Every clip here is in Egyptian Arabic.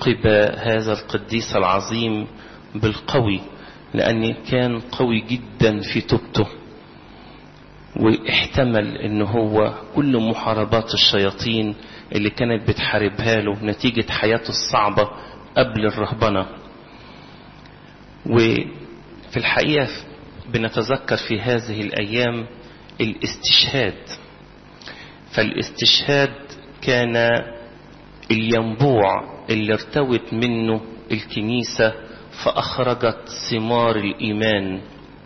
لقب هذا القديس العظيم بالقوي لأن كان قوي جدا في توبته واحتمل ان هو كل محاربات الشياطين اللي كانت بتحاربها له نتيجة حياته الصعبة قبل الرهبنة وفي الحقيقة بنتذكر في هذه الأيام الاستشهاد فالاستشهاد كان الينبوع اللي ارتوت منه الكنيسة فأخرجت ثمار الإيمان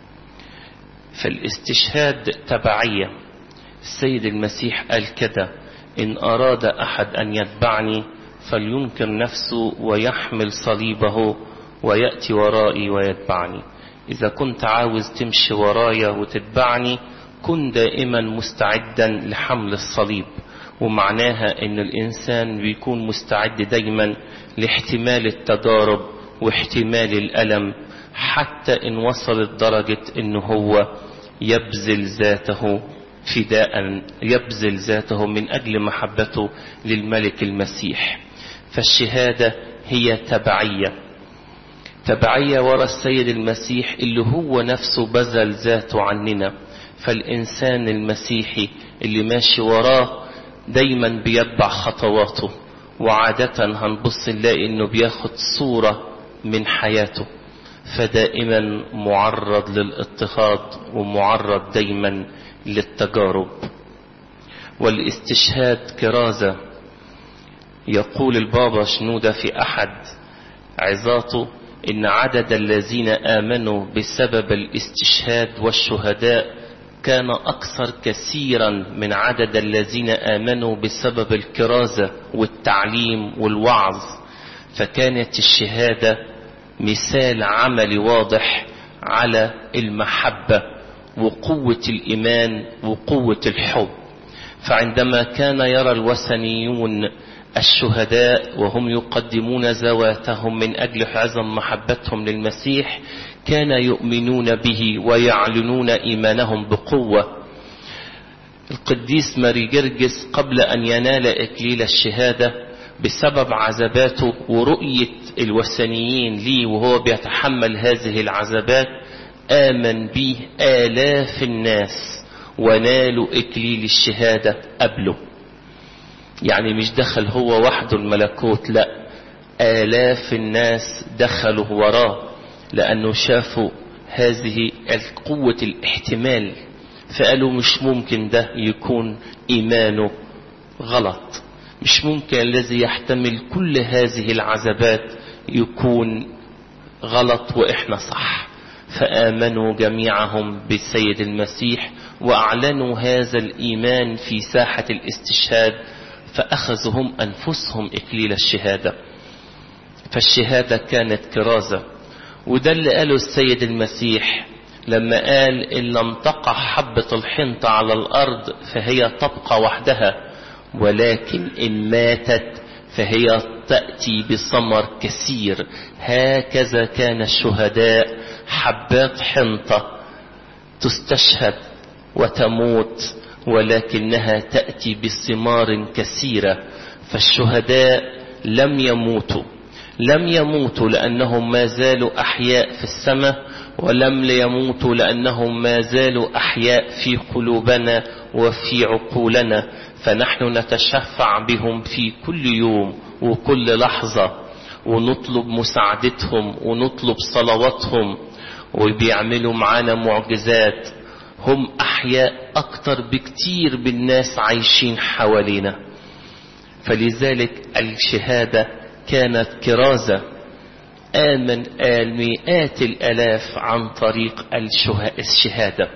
فالاستشهاد تبعية السيد المسيح قال كده إن أراد أحد أن يتبعني فلينكر نفسه ويحمل صليبه ويأتي ورائي ويتبعني إذا كنت عاوز تمشي ورايا وتتبعني كن دائما مستعدا لحمل الصليب ومعناها ان الانسان بيكون مستعد دايما لاحتمال التجارب واحتمال الالم حتى ان وصلت درجة ان هو يبذل ذاته فداء يبذل ذاته من اجل محبته للملك المسيح فالشهادة هي تبعية تبعية ورا السيد المسيح اللي هو نفسه بذل ذاته عننا فالإنسان المسيحي اللي ماشي وراه دايما بيتبع خطواته وعادة هنبص نلاقي انه بياخد صورة من حياته فدائما معرض للاضطهاد ومعرض دايما للتجارب والاستشهاد كرازة يقول البابا شنودة في أحد عظاته إن عدد الذين آمنوا بسبب الاستشهاد والشهداء كان أكثر كثيرا من عدد الذين آمنوا بسبب الكرازة والتعليم والوعظ فكانت الشهادة مثال عملي واضح على المحبة وقوة الإيمان وقوة الحب فعندما كان يرى الوثنيون الشهداء وهم يقدمون ذواتهم من أجل عظم محبتهم للمسيح كان يؤمنون به ويعلنون إيمانهم بقوة القديس ماري جرجس قبل أن ينال إكليل الشهادة بسبب عذاباته ورؤية الوثنيين ليه وهو بيتحمل هذه العذابات آمن به آلاف الناس ونالوا إكليل الشهادة قبله يعني مش دخل هو وحده الملكوت لا آلاف الناس دخلوا وراه لأنه شافوا هذه قوة الاحتمال فقالوا مش ممكن ده يكون إيمانه غلط مش ممكن الذي يحتمل كل هذه العذابات يكون غلط وإحنا صح فآمنوا جميعهم بالسيد المسيح وأعلنوا هذا الإيمان في ساحة الاستشهاد فأخذوا هم أنفسهم إكليل الشهادة فالشهادة كانت كرازة وده اللي قاله السيد المسيح لما قال إن لم تقع حبة الحنطة على الأرض فهي تبقى وحدها ولكن إن ماتت فهي تأتي بثمر كثير هكذا كان الشهداء حبات حنطة تستشهد وتموت ولكنها تأتي بثمار كثيرة فالشهداء لم يموتوا لم يموتوا لأنهم ما زالوا أحياء في السماء ولم يموتوا لأنهم ما زالوا أحياء في قلوبنا وفي عقولنا فنحن نتشفع بهم في كل يوم وكل لحظة ونطلب مساعدتهم ونطلب صلواتهم وبيعملوا معانا معجزات هم أحياء أكتر بكتير بالناس عايشين حوالينا فلذلك الشهادة كانت كرازة آمن آل مئات الألاف عن طريق الشهادة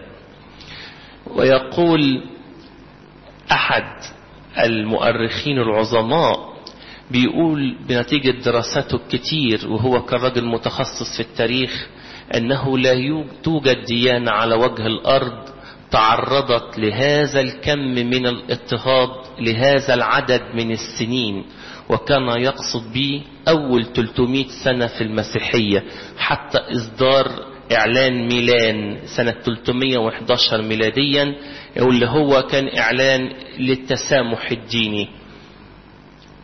ويقول أحد المؤرخين العظماء بيقول بنتيجة دراساته الكتير وهو كراجل متخصص في التاريخ أنه لا توجد ديانة على وجه الأرض تعرضت لهذا الكم من الاضطهاد لهذا العدد من السنين وكان يقصد به أول 300 سنة في المسيحية حتى إصدار إعلان ميلان سنة 311 ميلاديا واللي هو كان إعلان للتسامح الديني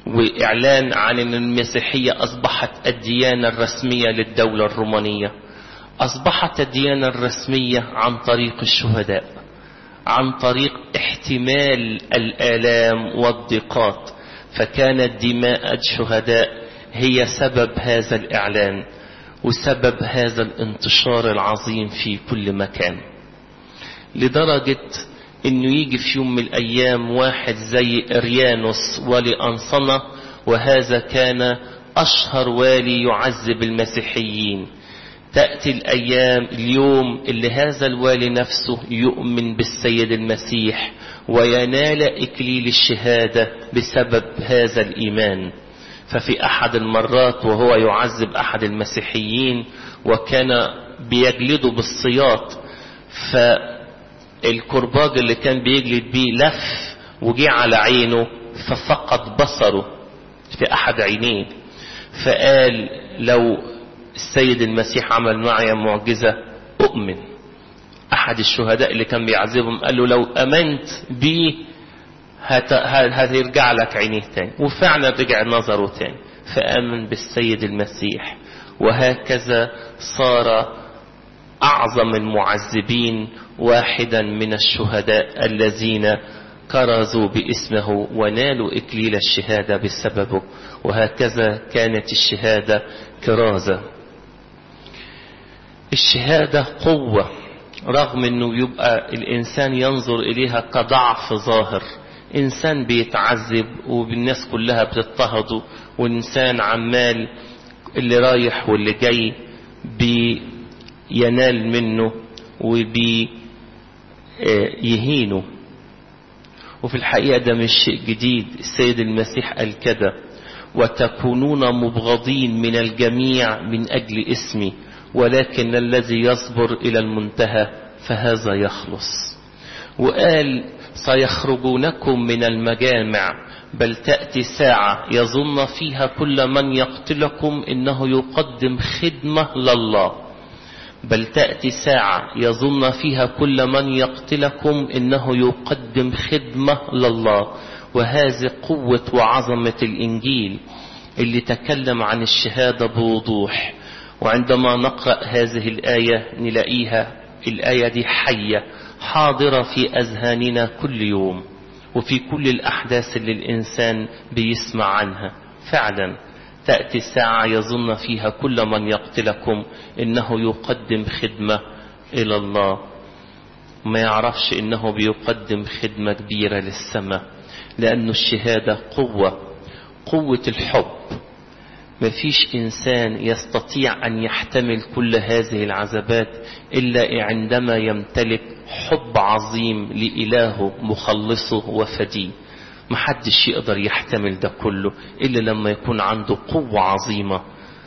وإعلان عن أن المسيحية أصبحت الديانة الرسمية للدولة الرومانية أصبحت الديانة الرسمية عن طريق الشهداء عن طريق احتمال الآلام والضيقات فكانت دماء الشهداء هي سبب هذا الإعلان وسبب هذا الانتشار العظيم في كل مكان لدرجة انه يجي في يوم من الايام واحد زي اريانوس والي انصنة وهذا كان اشهر والي يعذب المسيحيين تأتي الايام اليوم اللي هذا الوالي نفسه يؤمن بالسيد المسيح وينال اكليل الشهادة بسبب هذا الايمان ففي احد المرات وهو يعذب احد المسيحيين وكان بيجلده بالسياط ف الكرباج اللي كان بيجلد بيه لف وجي على عينه ففقد بصره في احد عينيه فقال لو السيد المسيح عمل معي معجزة اؤمن احد الشهداء اللي كان بيعذبهم قال له لو امنت بيه هت... هترجع لك عينيه تاني وفعلا رجع نظره تاني فامن بالسيد المسيح وهكذا صار أعظم المعذبين واحدا من الشهداء الذين كرزوا باسمه ونالوا إكليل الشهادة بسببه وهكذا كانت الشهادة كرازة الشهادة قوة رغم أنه يبقى الإنسان ينظر إليها كضعف ظاهر إنسان بيتعذب والناس كلها بتضطهده وإنسان عمال اللي رايح واللي جاي بي ينال منه وبيهينه وفي الحقيقة ده مش شيء جديد السيد المسيح قال كده وتكونون مبغضين من الجميع من أجل اسمي ولكن الذي يصبر إلى المنتهى فهذا يخلص وقال سيخرجونكم من المجامع بل تأتي ساعة يظن فيها كل من يقتلكم إنه يقدم خدمة لله بل تأتي ساعة يظن فيها كل من يقتلكم إنه يقدم خدمة لله وهذه قوة وعظمة الإنجيل اللي تكلم عن الشهادة بوضوح وعندما نقرأ هذه الآية نلاقيها الآية دي حية حاضرة في أذهاننا كل يوم وفي كل الأحداث اللي الإنسان بيسمع عنها فعلا تأتي الساعة يظن فيها كل من يقتلكم إنه يقدم خدمة إلى الله ما يعرفش إنه بيقدم خدمة كبيرة للسماء لأن الشهادة قوة قوة الحب مفيش إنسان يستطيع أن يحتمل كل هذه العذابات إلا عندما يمتلك حب عظيم لإلهه مخلصه وفديه محدش يقدر يحتمل ده كله إلا لما يكون عنده قوة عظيمة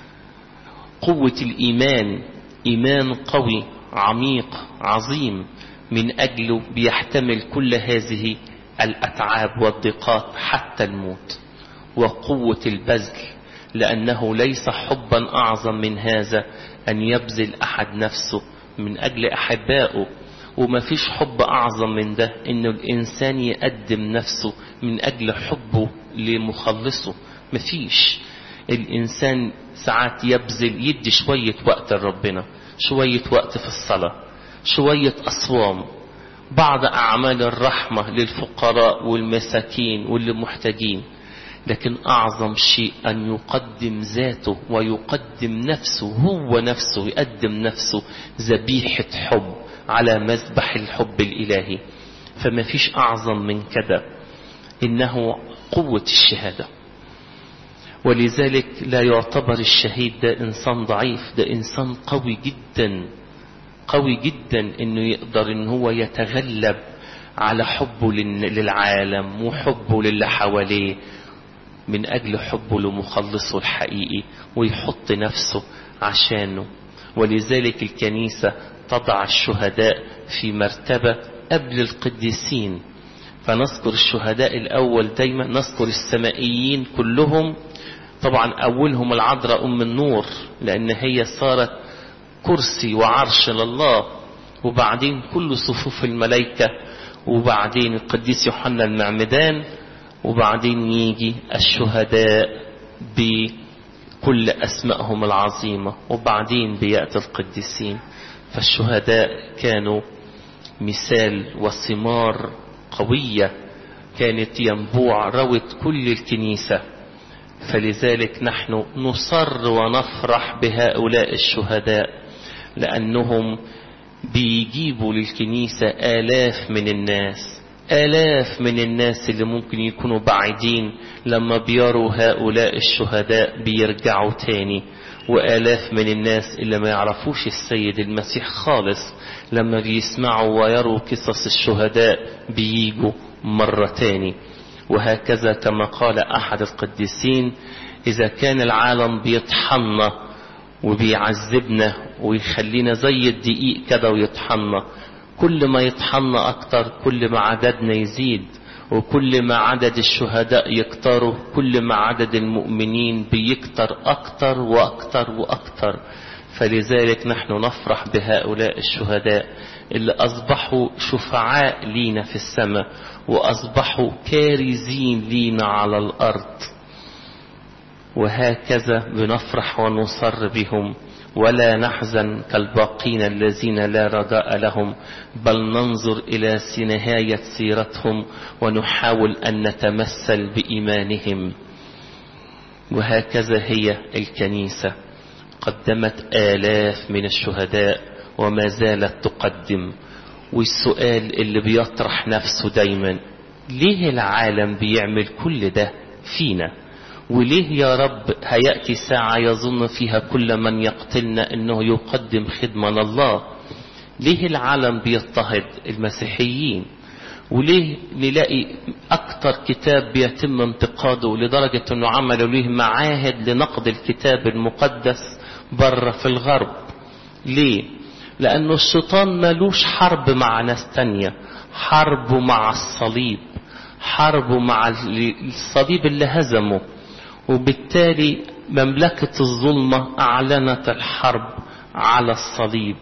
قوة الإيمان إيمان قوي عميق عظيم من أجله بيحتمل كل هذه الأتعاب والضيقات حتى الموت وقوة البذل لأنه ليس حبا أعظم من هذا أن يبذل أحد نفسه من أجل أحبائه وما فيش حب أعظم من ده إنه الإنسان يقدم نفسه من أجل حبه لمخلصه مفيش الإنسان ساعات يبذل يدي شوية وقت لربنا شوية وقت في الصلاة شوية أصوام بعض أعمال الرحمة للفقراء والمساكين واللي محتاجين لكن أعظم شيء أن يقدم ذاته ويقدم نفسه هو نفسه يقدم نفسه ذبيحة حب على مذبح الحب الإلهي فما فيش أعظم من كده إنه قوة الشهادة ولذلك لا يعتبر الشهيد ده إنسان ضعيف ده إنسان قوي جدا قوي جدا إنه يقدر إن هو يتغلب على حبه للعالم وحبه للي حواليه من أجل حبه لمخلصه الحقيقي ويحط نفسه عشانه ولذلك الكنيسة تضع الشهداء في مرتبة قبل القديسين فنذكر الشهداء الأول دايما نذكر السمائيين كلهم طبعا أولهم العذراء أم النور لأن هي صارت كرسي وعرش لله وبعدين كل صفوف الملائكة وبعدين القديس يوحنا المعمدان وبعدين يجي الشهداء بكل أسمائهم العظيمة وبعدين بيأتي القديسين فالشهداء كانوا مثال وثمار قوية كانت ينبوع روت كل الكنيسة فلذلك نحن نصر ونفرح بهؤلاء الشهداء لأنهم بيجيبوا للكنيسة آلاف من الناس آلاف من الناس اللي ممكن يكونوا بعيدين لما بيروا هؤلاء الشهداء بيرجعوا تاني وآلاف من الناس اللي ما يعرفوش السيد المسيح خالص لما بيسمعوا ويروا قصص الشهداء بييجوا مرة تاني وهكذا كما قال أحد القديسين إذا كان العالم بيطحنا وبيعذبنا ويخلينا زي الدقيق كده ويطحنا كل ما يطحنا أكتر كل ما عددنا يزيد وكل ما عدد الشهداء يكتروا كل ما عدد المؤمنين بيكتر أكتر وأكتر وأكتر فلذلك نحن نفرح بهؤلاء الشهداء اللي أصبحوا شفعاء لينا في السماء وأصبحوا كارزين لينا على الأرض وهكذا بنفرح ونصر بهم ولا نحزن كالباقين الذين لا رجاء لهم بل ننظر إلى نهاية سيرتهم ونحاول أن نتمثل بإيمانهم وهكذا هي الكنيسة قدمت آلاف من الشهداء وما زالت تقدم والسؤال اللي بيطرح نفسه دايما ليه العالم بيعمل كل ده فينا وليه يا رب هيأتي ساعة يظن فيها كل من يقتلنا انه يقدم خدمة لله ليه العالم بيضطهد المسيحيين وليه نلاقي اكتر كتاب بيتم انتقاده لدرجة انه عملوا ليه معاهد لنقد الكتاب المقدس بره في الغرب ليه لانه الشيطان ملوش حرب مع ناس تانية حربه مع الصليب حربه مع الصليب اللي هزمه وبالتالي مملكة الظلمة أعلنت الحرب على الصليب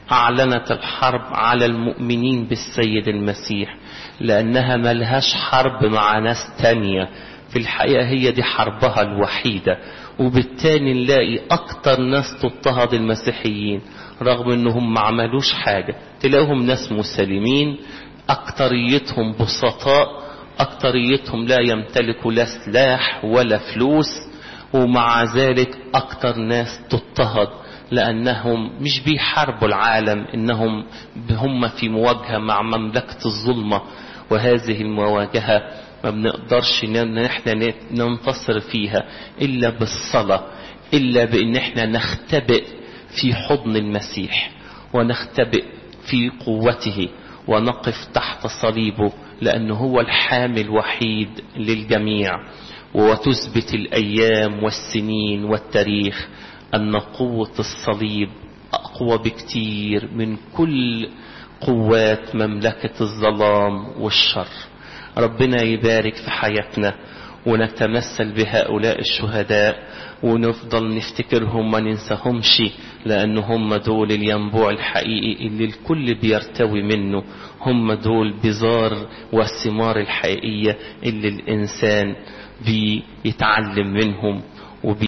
أعلنت الحرب على المؤمنين بالسيد المسيح لأنها ملهاش حرب مع ناس تانية في الحقيقة هي دي حربها الوحيدة وبالتالي نلاقي أكتر ناس تضطهد المسيحيين رغم أنهم ما عملوش حاجة تلاقيهم ناس مسالمين أكتريتهم بسطاء أكتريتهم لا يمتلكوا لا سلاح ولا فلوس ومع ذلك أكتر ناس تضطهد لأنهم مش بيحاربوا العالم إنهم هم في مواجهة مع مملكة الظلمة وهذه المواجهة ما بنقدرش ان احنا ننتصر فيها الا بالصلاة الا بان احنا نختبئ في حضن المسيح ونختبئ في قوته ونقف تحت صليبه لأنه هو الحامل الوحيد للجميع وتثبت الأيام والسنين والتاريخ أن قوة الصليب أقوى بكتير من كل قوات مملكة الظلام والشر ربنا يبارك في حياتنا ونتمثل بهؤلاء الشهداء ونفضل نفتكرهم ما ننساهمش لأن هم دول الينبوع الحقيقي اللي الكل بيرتوي منه هم دول بزار والثمار الحقيقية اللي الإنسان بيتعلم منهم وبي